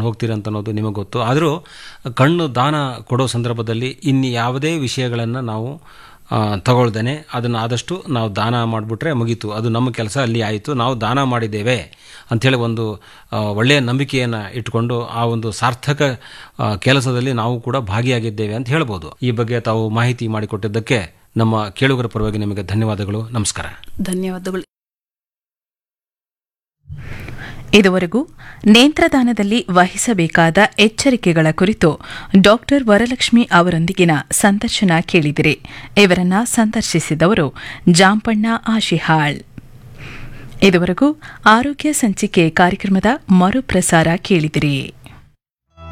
ಕರ್ಕೊಂಡು ಹೋಗ್ತೀರಿ ಅಂತ ಅನ್ನೋದು ನಿಮಗೆ ಗೊತ್ತು ಆದರೂ ಕಣ್ಣು ದಾನ ಕೊಡೋ ಸಂದರ್ಭದಲ್ಲಿ ಇನ್ನು ಯಾವುದೇ ವಿಷಯಗಳನ್ನು ನಾವು ಆ, ತಗೊಳ್ದೇನೆ ಅದನ್ನು ಆದಷ್ಟು ನಾವು ದಾನ ಮಾಡಿಬಿಟ್ರೆ ಮುಗೀತು ಅದು ನಮ್ಮ ಕೆಲಸ ಅಲ್ಲಿ ಆಯಿತು ನಾವು ದಾನ ಮಾಡಿದ್ದೇವೆ ಅಂಥೇಳಿ ಒಂದು ಆ, ಒಳ್ಳೆಯ ನಂಬಿಕೆಯನ್ನು ಇಟ್ಕೊಂಡು ಆ ಒಂದು ಸಾರ್ಥಕ ಆ, ಕೆಲಸದಲ್ಲಿ ನಾವು ಕೂಡ ಭಾಗಿಯಾಗಿದ್ದೇವೆ ಅಂತ ಹೇಳ್ಬೋದು ಈ ಬಗ್ಗೆ ತಾವು ಮಾಹಿತಿ ಮಾಡಿಕೊಟ್ಟಿದ್ದಕ್ಕೆ ನಮ್ಮ ಕೇಳುಗರ ಪರವಾಗಿ ನಿಮಗೆ ಧನ್ಯವಾದಗಳು ನಮಸ್ಕಾರ ಧನ್ಯವಾದಗಳು ಇದುವರೆಗೂ ನೇತ್ರದಾನದಲ್ಲಿ ವಹಿಸಬೇಕಾದ ಎಚ್ಚರಿಕೆಗಳ ಕುರಿತು ಡಾಕ್ಟರ್ ವರಲಕ್ಷ್ಮಿ ಅವರೊಂದಿಗಿನ ಸಂದರ್ಶನ ಕೇಳಿದಿರಿ ಇವರನ್ನ ಸಂದರ್ಶಿಸಿದವರು ಜಾಂಪಣ್ಣ ಆಶಿಹಾಳ್ ಇದುವರೆಗೂ ಆರೋಗ್ಯ ಸಂಚಿಕೆ ಕಾರ್ಯಕ್ರಮದ ಮರುಪ್ರಸಾರ ಕೇಳಿದಿರಿ